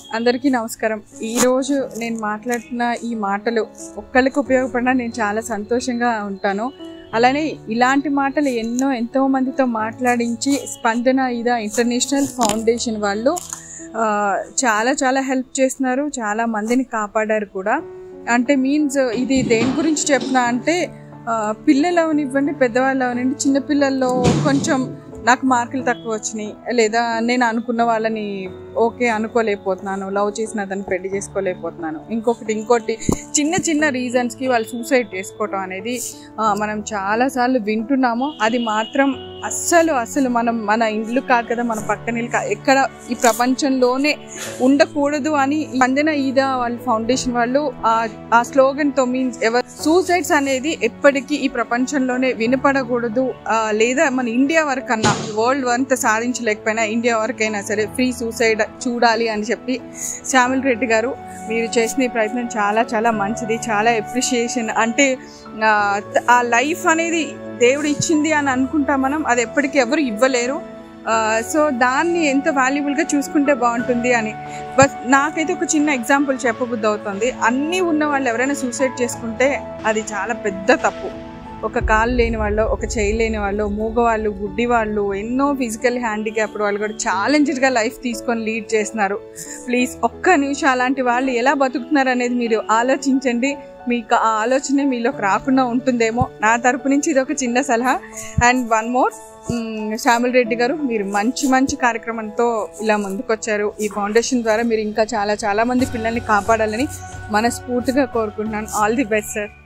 అందరికీ నమస్కారం ఈరోజు నేను మాట్లాడుతున్న ఈ మాటలు ఒక్కళ్ళకి ఉపయోగపడినా నేను చాలా సంతోషంగా ఉంటాను అలానే ఇలాంటి మాటలు ఎన్నో ఎంతో మందితో మాట్లాడించి స్పందన ఇదా ఇంటర్నేషనల్ ఫౌండేషన్ వాళ్ళు ఆ, చాలా చాలా హెల్ప్ చేస్తున్నారు చాలా మందిని కాపాడారు కూడా అంటే మీన్స్ ఇది దేని గురించి చెప్తున్నా అంటే ఆ, పిల్లలు అవనివ్వండి పెద్దవాళ్ళు అవనివ్వండి చిన్నపిల్లల్లో కొంచెం నాకు మార్కులు తక్కువ వచ్చినాయి లేదా నేను అనుకున్న వాళ్ళని ఓకే అనుకోలేకపోతున్నాను లవ్ చేసిన అతను పెళ్లి చేసుకోలేకపోతున్నాను ఇంకొకటి ఇంకోటి చిన్న చిన్న రీజన్స్కి వాళ్ళు సూసైడ్ చేసుకోవటం అనేది ఆ, మనం చాలాసార్లు వింటున్నాము అది మాత్రం అస్సలు అస్సలు మనం మన ఇండ్లు కాదు కదా మన పక్కన ఇల్లు కాదు ఎక్కడ ఈ ప్రపంచంలోనే ఉండకూడదు అని పంజన ఈద వాళ్ళ ఫౌండేషన్ వాళ్ళు ఆ- ఆ స్లోగన్తో మీన్స్ ఎవరు సూసైడ్స్ అనేది ఎప్పటికీ ఈ ప్రపంచంలోనే వినపడకూడదు ఆ, లేదా మన ఇండియా వరకన్నా వరల్డ్ అంతా సాధించలేకపోయినా ఇండియా వరకైనా సరే ఫ్రీ సూసైడ్ చూడాలి అని చెప్పి శ్యామిల్ రెడ్డి గారు మీరు చేసిన ఈ ప్రయత్నం చాలా చాలా మంచిది చాలా ఎప్రిషియేషన్ అంటే ఆ, ఆ లైఫ్ అనేది దేవుడు ఇచ్చింది అని అనుకుంటాం మనం అది ఎప్పటికీ ఎవరు ఇవ్వలేరు సో దాన్ని ఎంత వాల్యుబుల్గా చూసుకుంటే బాగుంటుంది అని బట్ నాకైతే ఒక చిన్న ఎగ్జాంపుల్ చెప్పబుద్ధి అవుతుంది అన్నీ ఉన్న వాళ్ళు ఎవరైనా సూసైడ్ చేసుకుంటే అది చాలా పెద్ద తప్పు ఒక కాలు లేని వాళ్ళు ఒక చేయి లేని వాళ్ళు మూగవాళ్ళు గుడ్డి వాళ్ళు ఎన్నో ఫిజికల్ హ్యాండిక్యాప్డ్ వాళ్ళు కూడా ఛాలెంజ్డ్గా లైఫ్ తీసుకొని లీడ్ చేస్తున్నారు ప్లీజ్ ఒక్క నిమిషం అలాంటి వాళ్ళు ఎలా బతుకుతున్నారు అనేది మీరు ఆలోచించండి మీకు ఆ ఆలోచన మీలోకి రాకుండా ఉంటుందేమో నా తరపు నుంచి ఇది ఒక చిన్న సలహా and one more Shyamil Reddy garu మీరు మంచి మంచి కార్యక్రమంతో ఇలా ముందుకొచ్చారు ఈ ఫౌండేషన్ ద్వారా మీరు ఇంకా చాలా చాలా మంది పిల్లల్ని కాపాడాలని మనస్ఫూర్తిగా కోరుకుంటున్నాను ఆల్ ది బెస్ట్ సార్